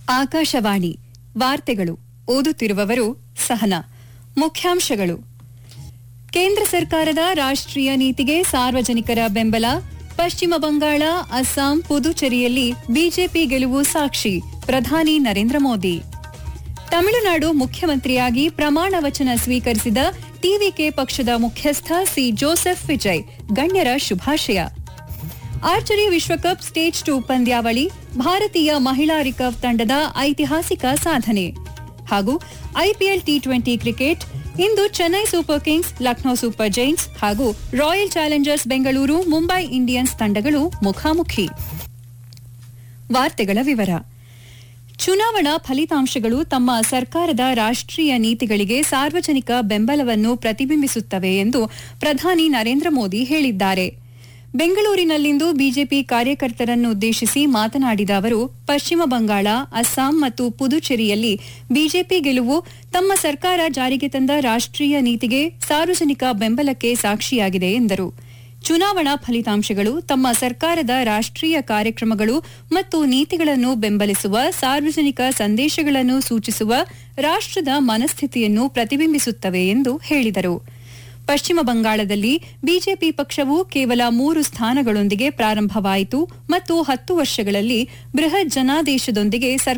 ಆಕಾಶವಾಣಿ ವಾರ್ತೆಗಳು ಓದುತ್ತಿರುವವರು ಸಹನಾ ಮುಖ್ಯಾಂಶಗಳು ಕೇಂದ್ರ ಸರ್ಕಾರದ ರಾಷ್ಟ್ರೀಯ ನೀತಿಗೆ ಸಾರ್ವಜನಿಕರ ಬೆಂಬಲ ಪಶ್ಚಿಮ ಬಂಗಾಳ ಅಸ್ಸಾಂ ಪುದುಚೇರಿಯಲ್ಲಿ ಬಿಜೆಪಿ ಗೆಲುವು ಸಾಕ್ಷಿ ಪ್ರಧಾನಿ ನರೇಂದ್ರ ಮೋದಿ ತಮಿಳುನಾಡು ಮುಖ್ಯಮಂತ್ರಿಯಾಗಿ ಪ್ರಮಾಣ ವಚನ ಸ್ವೀಕರಿಸಿದ ಟಿವಿಕೆ ಪಕ್ಷದ ಮುಖ್ಯಸ್ಥ ಸಿ ಜೋಸೆಫ್ ವಿಜಯ್ ಗಣ್ಯರ ಶುಭಾಶಯ ಆರ್ಚರಿ ವಿಶ್ವಕಪ್ ಸ್ಟೇಜ್ ಟೂ ಪಂದ್ಯಾವಳಿ ಭಾರತೀಯ ಮಹಿಳಾ ರಿಕರ್ವ್ ತಂಡದ ಐತಿಹಾಸಿಕ ಸಾಧನೆ ಹಾಗೂ ಐಪಿಎಲ್ ಟಿ ಟ್ವೆಂಟಿ ಕ್ರಿಕೆಟ್ ಇಂದು Chennai super kings Lucknow super giants ಹಾಗೂ royal challengers Bengaluru Mumbai Indians ತಂಡಗಳು ಮುಖಾಮುಖಿ ವಾರ್ತೆಗಳ ವಿವರ ಚುನಾವಣಾ ಫಲಿತಾಂಶಗಳು ತಮ್ಮ ಸರ್ಕಾರದ ರಾಷ್ಟ್ರೀಯ ನೀತಿಗಳಿಗೆ ಸಾರ್ವಜನಿಕ ಬೆಂಬಲವನ್ನು ಪ್ರತಿಬಿಂಬಿಸುತ್ತವೆ ಎಂದು ಪ್ರಧಾನಿ ನರೇಂದ್ರ ಮೋದಿ ಹೇಳಿದ್ದಾರೆ ಬೆಂಗಳೂರಿನಲ್ಲಿಂದು ಬಿಜೆಪಿ ಕಾರ್ಯಕರ್ತರನ್ನುದ್ದೇಶಿಸಿ ಮಾತನಾಡಿದ ಅವರು ಪಶ್ಚಿಮ ಬಂಗಾಳ ಅಸ್ಸಾಂ ಮತ್ತು ಪುದುಚೇರಿಯಲ್ಲಿ ಬಿಜೆಪಿ ಗೆಲುವು ತಮ್ಮ ಸರ್ಕಾರ ಜಾರಿಗೆ ತಂದ ರಾಷ್ಟ್ರೀಯ ನೀತಿಗೆ ಸಾರ್ವಜನಿಕ ಬೆಂಬಲಕ್ಕೆ ಸಾಕ್ಷಿಯಾಗಿದೆ ಎಂದರು ಚುನಾವಣಾ ಫಲಿತಾಂಶಗಳು ತಮ್ಮ ಸರ್ಕಾರದ ರಾಷ್ಟ್ರೀಯ ಕಾರ್ಯಕ್ರಮಗಳು ಮತ್ತು ನೀತಿಗಳನ್ನು ಬೆಂಬಲಿಸುವ ಸಾರ್ವಜನಿಕ ಸಂದೇಶಗಳನ್ನು ಸೂಚಿಸುವ ರಾಷ್ಟ್ರದ ಮನಸ್ಥಿತಿಯನ್ನು ಪ್ರತಿಬಿಂಬಿಸುತ್ತವೆ ಎಂದು ಹೇಳಿದರು ಪಶ್ಚಿಮ ಬಂಗಾಳದಲ್ಲಿ ಬಿಜೆಪಿ ಪಕ್ಷವು ಕೇವಲ ಮೂರು ಸ್ಥಾನಗಳೊಂದಿಗೆ ಪ್ರಾರಂಭವಾಯಿತು ಮತ್ತು ಹತ್ತು ವರ್ಷಗಳಲ್ಲಿ ಬೃಹತ್ ಜನಾದೇಶದೊಂದಿಗೆ